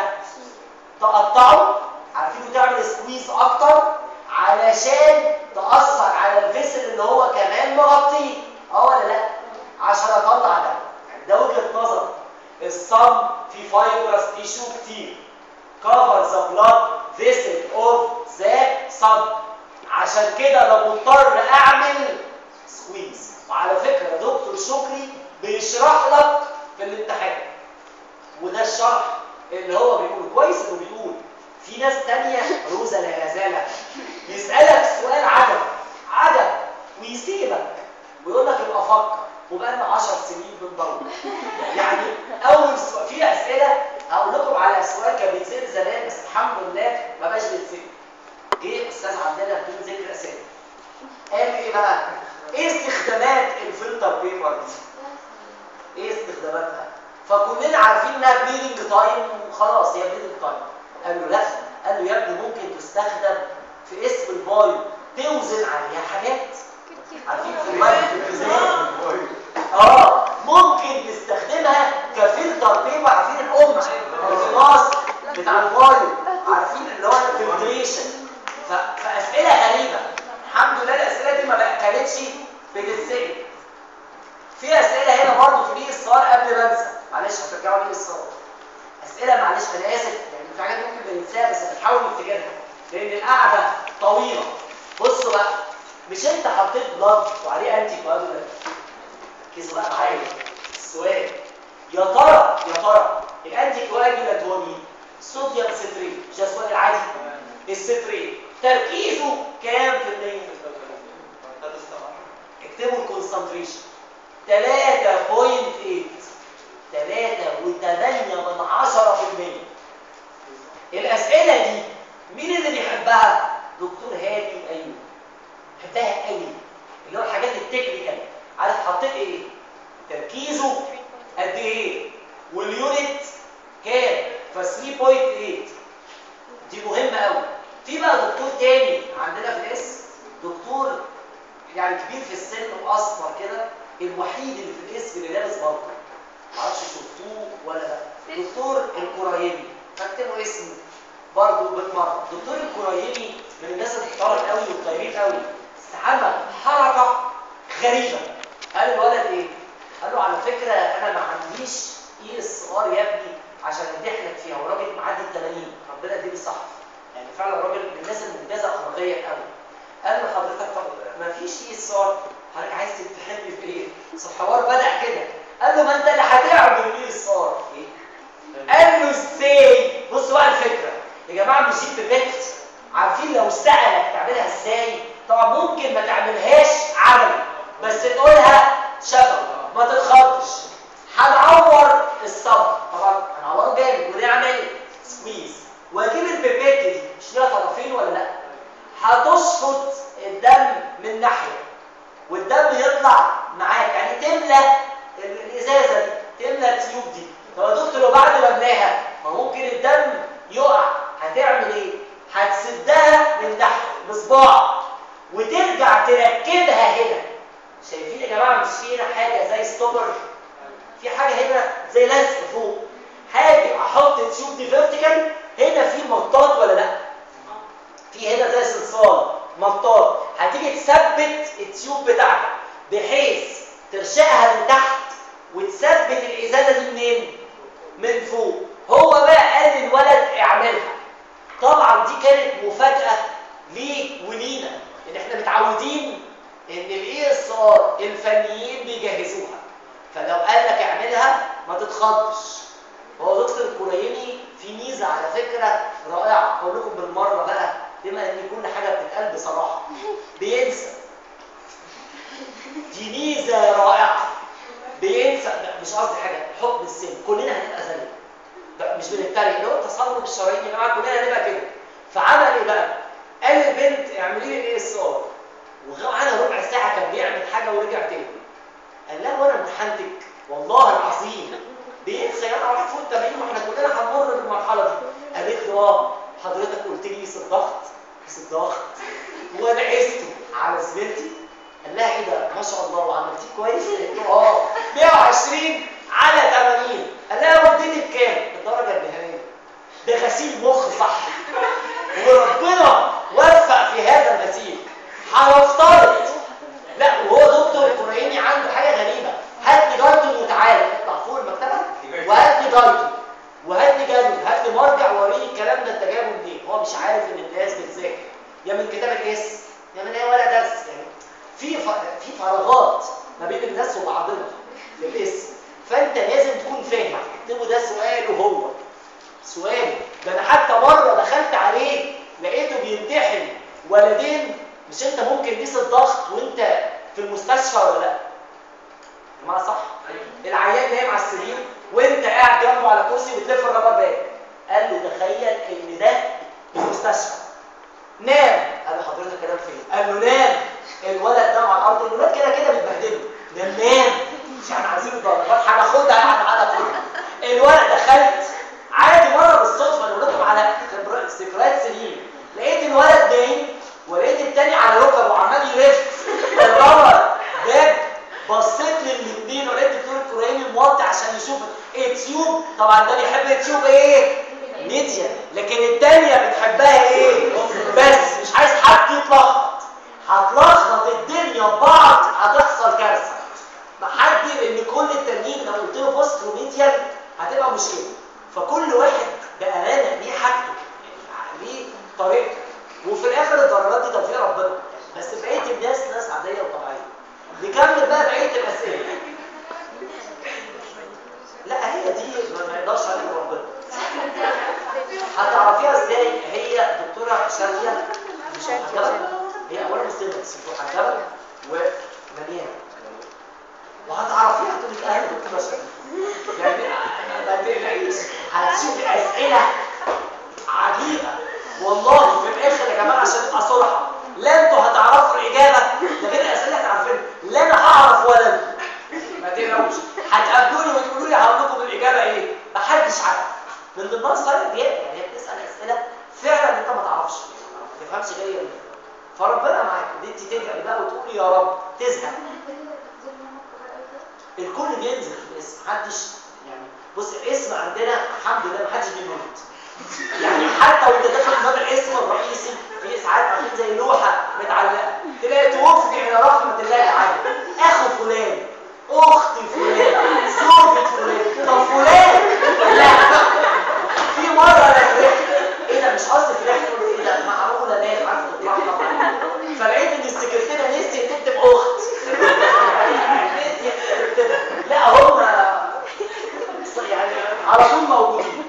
تقطعه عارفين تعمل سكويز اكتر علشان تاثر على الفيسل اللي هو كمان مغطيه اه ولا لا عشان اطلع ده يعني ده وجهه نظر الصم في فايبرس تيشو كتير كفر ذا بلاد فيسل اوف ذا صم عشان كده لو مضطر اعمل سكويز وعلى فكره دكتور شكري بيشرح لك في الامتحان وده الشرح اللي هو بيقوله كويس انه بيقول في ناس تانية روزة لا يزالك يسألك سؤال عجب عجب ويسيبك ويقول لك ابقى فكر وبقى لنا 10 سنين بندور يعني اول سؤال في اسئله هقول لكم على سؤال كان بيتسال زمان بس الحمد لله ما بقاش بيتسال جه استاذ عندنا بدون ذكر اسامي قال ايه بقى؟ ايه استخدامات الفلتر بيبر دي؟ ايه استخداماتها؟ فكلنا عارفين انها بليدنج تايم وخلاص هي بليدنج تايم قال له لا قال له يا ابني ممكن تستخدم في اسم البايو توزن عليها حاجات عارفين في البايو في الفيزياء اه ممكن تستخدمها كفلتر بيبر عارفين الام الخلاص بتاع البايو عارفين اللي هو الفلتريشن فاسئله غريبه الحمد لله الاسئله دي ما بقى كانتش بتتسال في اسئله هنا برضه في ليه الصور قبل ما انسى معلش هترجعوا ليه الصور اسئله معلش انا اسف يعني في حاجات ممكن بننساها بس بنحاول نفتكرها لان القعده طويله بصوا بقى مش انت حطيت بلاد وعليه انتي كواجولانت ركزوا بقى معايا السؤال يا ترى يا ترى الانتي كواجولانت هو مين؟ صوديوم ستريت مش ده السؤال العادي الستريت تركيزه كام في المية؟ اكتبوا الكونسنتريشن 3.8 3 و8 من 10% الأسئلة دي مين اللي بيحبها؟ دكتور هادي أيوب بحبها قوي اللي هو الحاجات التكنيكال عارف حطيت ايه؟ تركيزه قد ايه؟ واليونت كام؟ ف 3.8 دي مهمة قوي في بقى دكتور تاني عندنا في الاس دكتور يعني كبير في السن واسمر كده الوحيد اللي في الاسم اللي لابس بلطو معرفش شفتوه ولا لا دكتور الكرايمي فاكتبوا اسمه برضه بالمره دكتور الكرايمي من الناس المحترم قوي والطيبين قوي بس عمل حركه غريبه قال الولد ايه؟ قال له على فكره انا ما عنديش اي اس ار يا ابني عشان امتحنك فيها وراجل معدي ال 80 ربنا يديله الصحه يعني فعلا راجل من الناس الممتازه اخلاقيا قوي قال له حضرتك طب ما فيش اي اس ار حضرتك عايز تمتحني في ايه؟ بس الحوار بدا كده قال له ما انت اللي هتعمل ايه الصار ايه؟ قال له ازاي؟ بصوا بقى الفكره يا جماعه مش دي بيبت عارفين لو سالك تعملها ازاي؟ طبعا ممكن ما تعملهاش عملي بس تقولها شفوي ما تتخضش هنعور الصبر طبعا هنعوره جامد ونعمل سكويز واجيب البيبت دي مش ليها طرفين ولا لا؟ هتشفط الدم من ناحيه والدم يطلع معاك يعني تملى ال- الازازه دي تملى التيوب دي طب يا دكتور لو بعد ما املاها ما ممكن الدم يقع هتعمل ايه هتسدها من تحت بصباع وترجع تركبها هنا شايفين يا جماعه مش في هنا حاجه زي ستوبر في حاجه هنا زي لزق فوق هاجي احط التيوب دي فيرتيكال هنا في مطاط ولا لا في هنا زي صلصال مطاط هتيجي تثبت التيوب بتاعتك بحيث ترشقها من تحت وتثبت الازازه دي منين من فوق هو بقى قال للولد اعملها طبعا دي كانت مفاجاه ليك ولينا ان احنا متعودين ان الاي اس ار الفنيين بيجهزوها فلو قال لك اعملها ما تتخضش هو دكتور الكوريني في ميزه على فكره رائعه اقول لكم بالمره بقى بما ان كل حاجه بتتقال بصراحه بينسى دي ميزه رائعه بينسى لا، مش قصدي حاجه حكم السن كلنا هنبقى زيه لا، مش بنتريق اللي هو التصرف الشرايين يا جماعه كلنا هنبقى كده فعمل ايه بقى؟ قال للبنت اعملي لي الاي اس ار وقعدها ربع ساعه كان بيعمل حاجه ورجع تاني قال لها وانا امتحنتك والله العظيم بينسى يا واحد فوق 80 واحنا كلنا هنمر بالمرحله دي قالت له اه حضرتك قلت لي قيس الضغط قيس الضغط وانا قسته على زميلتي قال لها ايه ده ما شاء الله وعملتيه كويس قالت له اه 120 على 80 قال لها وديتي بكام الدرجه النهائيه ده غسيل مخ صح وربنا وفق في هذا الغسيل هنفترض لا وهو دكتور الكوريني عنده حاجه غريبه هات لي جايتون وتعالى اطلع فوق المكتبه وهات لي جايتون وهات لي جدول هات لي مرجع ووريني الكلام ده انت جايبه منين هو مش عارف ان الناس بتذاكر يا من كتاب الاس يا من اي ولا درس يعني في ف- في فراغات ما بين الناس وبعضنا في الاسم فانت لازم تكون فاهم اكتبوا ده سؤاله هو سؤال ده انا حتى مره دخلت عليه لقيته بيمتحن ولدين مش انت ممكن تقيس الضغط وانت في المستشفى ولا لا؟ يا جماعه صح؟ العيان نايم على السرير وانت قاعد جنبه على كرسي بتلف الرابر باك قال له تخيل ان ده في المستشفى نام قال له حضرتك كلام فين؟ قال له نام الولد نام على الارض الولاد كده كده بيتبهدلوا ده نام مش احنا عايزين الدرجات هناخدها يعني هناخدها الولد دخلت عادي مره بالصدفه انا لكم على خبرات ذكريات سنين لقيت الولد نايم ولقيت التاني على ركبه وعمال يلف الرابر باب بصيت للاثنين ولقيت الدكتور الكورياني موطي عشان يشوف التيوب طبعا ده بيحب التيوب ايه؟ ميديا لكن التانية بتحبها ايه؟ بس مش عايز حد يتلخبط هتلخبط الدنيا ببعض هتحصل كارثه محدد ان كل التانيين لو قلت له بوست وميديال هتبقى مشكله فكل واحد بامانه ليه حاجته يعني ليه طريقته وفي الاخر الدرجات دي توفيق ربنا بس بقيه الناس ناس عاديه وطبيعيه نكمل بقى بقيه الاسئله لا هي دي ما ما يقدرش عليها ربنا هتعرفيها ازاي هي دكتوره شاديه مش محجبه هي اولا مسلمه بس محجبه ومليانه وهتعرفيها تقول لك انا دكتوره شاديه يعني ما تقلقيش هتشوفي اسئله عجيبه والله في الاخر يا جماعه عشان ابقى صراحه لا انتوا هتعرفوا الاجابه لكن الاسئله هتعرفينها لا انا هعرف ولا انتوا ما تقلقوش هتقابلوني وتقولوا لي هقول لكم الاجابه ايه محدش عارف من ضمنها السؤال دياب يعني هي بتسال اسئله فعلا انت ما تعرفش ما تفهمش جايه منين فربنا معاك ان انت تدعي بقى وتقولي يا رب تزهق الكل بينزل في الاسم محدش يعني بص الاسم عندنا الحمد لله محدش بيموت يعني حتى وانت داخل باب الاسم الرئيسي في ساعات عارفين زي لوحه متعلقه تلاقي توفي الى رحمه الله تعالى اخو فلان اخت فلان زوجة فلان طب فلان لا في مره انا فرحت ايه ده مش قصدي فرحت قلت ايه ده معقوله ناس عارفه تطلع طبعا فلقيت ان السكرتيره نسيت تكتب اخت نسيت تكتب لا هم يعني على طول موجودين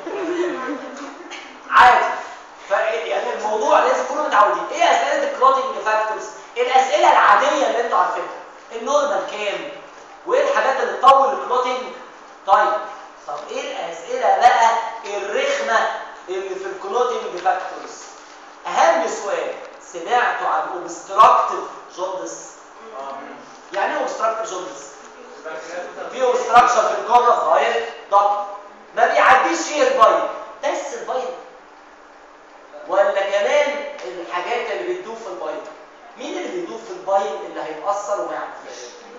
عادي ف يعني الموضوع لازم كلنا متعودين ايه اسئله الكلوتنج فاكتورز الاسئله العاديه اللي انتوا عارفينها النورمال كام وايه الحاجات اللي تطول الكلوتنج طيب طب ايه الاسئله بقى الرخمه اللي في الكلوتنج فاكتورز اهم سؤال سمعتوا عن اوبستراكتيف جوندس يعني ايه اوبستراكتيف جوندس في اوبستراكشن في الكورة بايل ضغط ما بيعديش فيه البايل بس البايل ولا كمان الحاجات اللي بتدوب في البايل مين اللي بيدوب في البايل اللي هيتأثر وما يعديش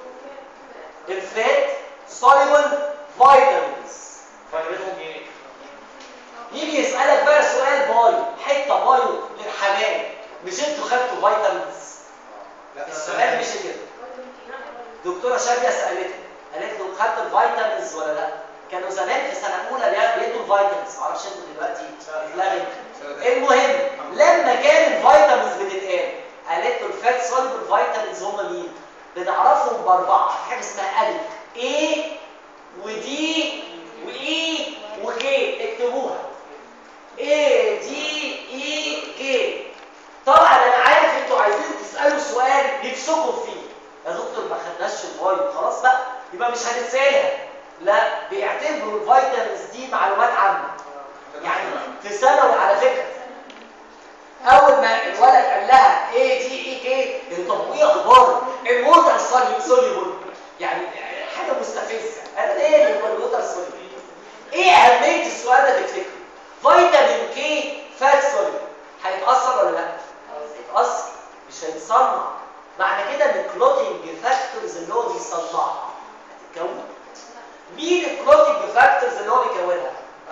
الفات soluble vitamins فايدتهم ايه؟ يجي يسألك بقى سؤال بايو حتة بايو للحمام مش انتوا خدتوا فيتامينز السؤال مش كده دكتورة شادية سألته قالت له خدت الفيتامينز ولا لا كانوا زمان في سنة أولى بيا- بيدوا الفيتامينز معرفش انتوا دلوقتي اتلغت المهم لما كان الفيتامينز بتتقال قالت له الفات سوليبل فيتامينز هم مين؟ بنعرفهم بأربعة في حاجة اسمها ألف A ودي وإي وكي اكتبوها A D E K طبعا انا عارف انتوا عايزين تسالوا سؤال نفسكم فيه يا دكتور ما خدناش الفايت خلاص بقى يبقى مش هنتسالها لا بيعتبروا الفيتامينز دي معلومات عامه يعني في ثانوي على فكره اول ما الولد قال لها ايه دي ايه كي طب وايه اخبار الوتر سوليبل يعني حاجه مستفزه انا ايه الوتر سوليبل ايه اهميه السؤال ده تفتكره فيتامين كي فات سوليبل هيتاثر ولا لا هيتاثر مش هيتصنع معنى كده ان الكلوتنج فاكتورز اللي هو بيصنعها هتتكون مين الكلوتنج فاكتورز اللي هو بيكونها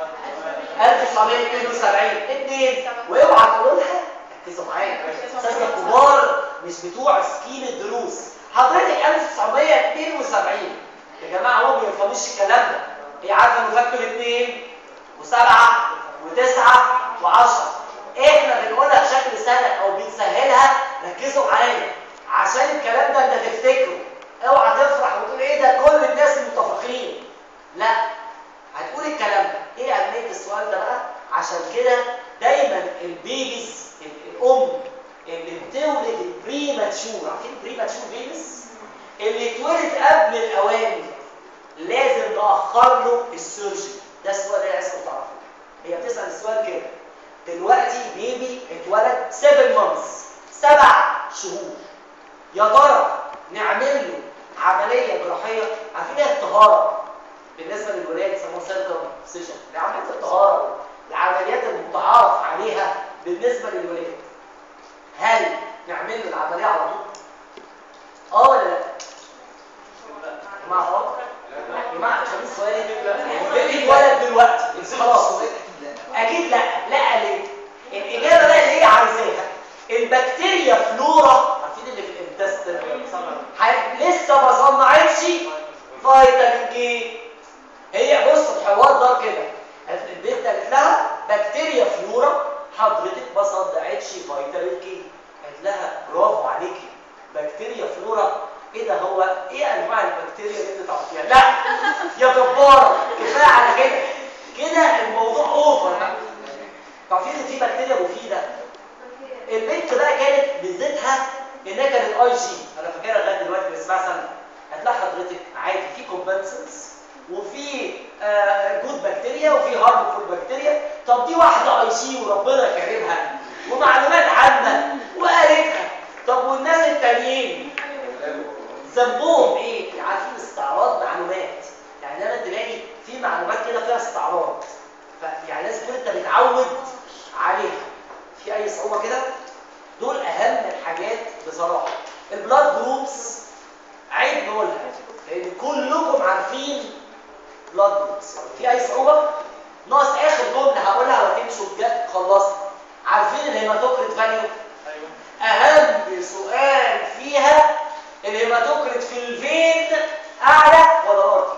1972 اتنين واوعى تقولوا لها ركزوا معايا اساتذه كبار مش بتوع سكيل الدروس حضرتك 1972 يا جماعه هو ما بيفهموش الكلام ده هي عارفه انه فاكتور اثنين وسبعه وتسعه وعشره احنا بنقولها بشكل سهل او بنسهلها ركزوا معايا عشان الكلام ده انت تفتكره اوعى تفرح وتقول ايه ده كل الناس متفقين لا هتقول الكلام ده ايه اهميه السؤال ده بقى عشان كده دايما البيبيز الام اللي بتولد البريماتشور عارفين البريماتشور بيبيز اللي اتولد قبل الاوان لازم ناخر له السيرجري ده السؤال اللي عايزكم تعرفوه هي بتسال السؤال كده دلوقتي بيبي اتولد 7 مانثs سبع شهور يا ترى نعمل له عمليه جراحيه عارفين ايه الطهاره بالنسبه للولاد يسموها سيركل سيجن عمليه الطهاره العمليات المتعارف عليها بالنسبه للولاد هل نعمل له العمليه على طول اه ولا لا يا جماعه اه يا جماعه خليني سؤالي البيبي اتولد دلوقتي خلاص اكيد لا لا ليه الاجابه بقى اللي هي عايزاها البكتيريا فلورا عارفين اللي في الانتستين لسه ما صنعتش فيتامين كي هي بص الحوار ده كده البنت قالت لها بكتيريا فلورا حضرتك ما صنعتش فيتامين كي قالت لها برافو عليكي بكتيريا فلورا ايه ده هو ايه انواع البكتيريا اللي انت تعرفيها لا يا جبار كفايه على كده كده الموضوع اوفر بقى تعرفين ان في بكتيريا مفيده البنت بقى كانت ميزتها انها كانت اي جي انا فاكرها لغايه دلوقتي بس اسمها سنه هتلاقي حضرتك عادي في كومبنسنس وفي آه جود بكتيريا وفي هارمفول بكتيريا طب دي واحده اي جي وربنا كرمها ومعلومات عامه وقالتها طب والناس التانيين ذنبهم ايه عارفين استعراض معلومات يعني انا تلاقي في معلومات كده فيها استعراض فيعني لازم تكون انت متعود عليها في اي صعوبه كده دول اهم الحاجات بصراحه البلاد جروبس عيب نقولها لان كلكم عارفين بلاد جروبس في اي صعوبه ناقص اخر جمله هقولها وتمشوا بجد خلصت عارفين الهيماتوكريت فاليو اهم سؤال فيها الهيماتوكريت في الفين اعلى ولا الارضي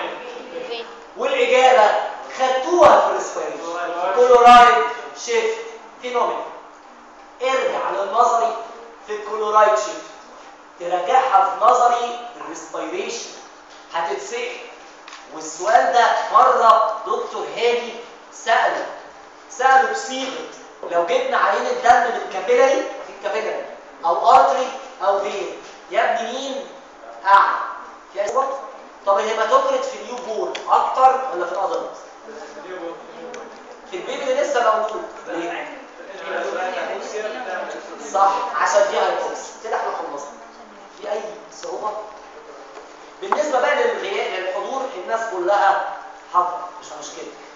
والاجابه خدتوها في الريسبيريشن كلورايد شيفت فينومينا ارجع للنظري في الكلورايد شيفت تراجعها في نظري الريسبيريشن هتتسال والسؤال ده مره دكتور هاني ساله ساله بصيغه لو جبنا عينه دم من كابيلاري في الكابيلاري او ارتري او فين يا ابني مين اعلى في اي وقت طب الهيماتوكريت في النيو بورن اكتر ولا في الادلت في البيبي اللي لسه مولود ليه صح عشان دي هايبوكس كده احنا خلصنا في اي صعوبه بالنسبه بقى للغياب للحضور الناس كلها حاضره مش مشكله